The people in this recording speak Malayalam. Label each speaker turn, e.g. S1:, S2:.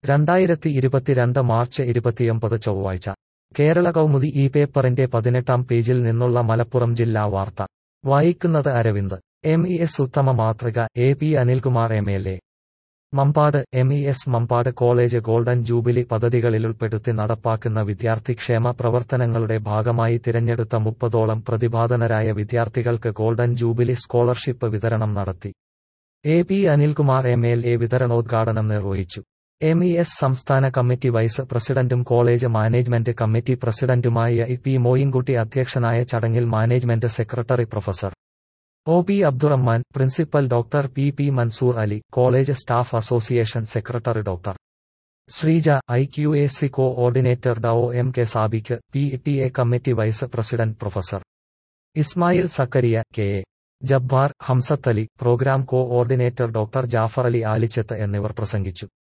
S1: രണ്ടായിരത്തി ഇരുപത്തിരണ്ട് മാർച്ച് ഇരുപത്തിയൊമ്പത് ചൊവ്വാഴ്ച കേരള കൗമുദി ഈ പേപ്പറിന്റെ പതിനെട്ടാം പേജിൽ നിന്നുള്ള മലപ്പുറം ജില്ലാ വാർത്ത വായിക്കുന്നത് അരവിന്ദ് എം ഇ എസ് ഉത്തമ മാതൃക A P Anilkumar M L A Mampad M E S Mampad college golden jubilee പദ്ധതികളിലുൾപ്പെടുത്തി നടപ്പാക്കുന്ന വിദ്യാർത്ഥിക്ഷേമ പ്രവർത്തനങ്ങളുടെ ഭാഗമായി തിരഞ്ഞെടുത്ത മുപ്പതോളം പ്രതിഭാധനരായ വിദ്യാർത്ഥികൾക്ക് ഗോൾഡൻ ജൂബിലി സ്കോളർഷിപ്പ് വിതരണം നടത്തി A P Anilkumar M L A വിതരണോദ്ഘാടനം നിർവഹിച്ചു എം ഇ എസ് സംസ്ഥാന കമ്മിറ്റി വൈസ് പ്രസിഡന്റും കോളേജ് മാനേജ്മെന്റ് കമ്മിറ്റി പ്രസിഡന്റുമായ ഇ പി മോയിൻകുട്ടി അധ്യക്ഷനായ ചടങ്ങിൽ management secretary professor O P Abdurahman principal doctor P P Mansoor Ali college staff association secretary doctor Sreeja I Q A C കോ ഓർഡിനേറ്റർ Dr M K Sabik P T A committee vice president professor Ismail Zakariya K A Jabbar Hamsath Ali programme കോ ഓർഡിനേറ്റർ ഡോക്ടർ ജാഫർ അലി ആലിച്ചത്ത് എന്നിവർ പ്രസംഗിച്ചു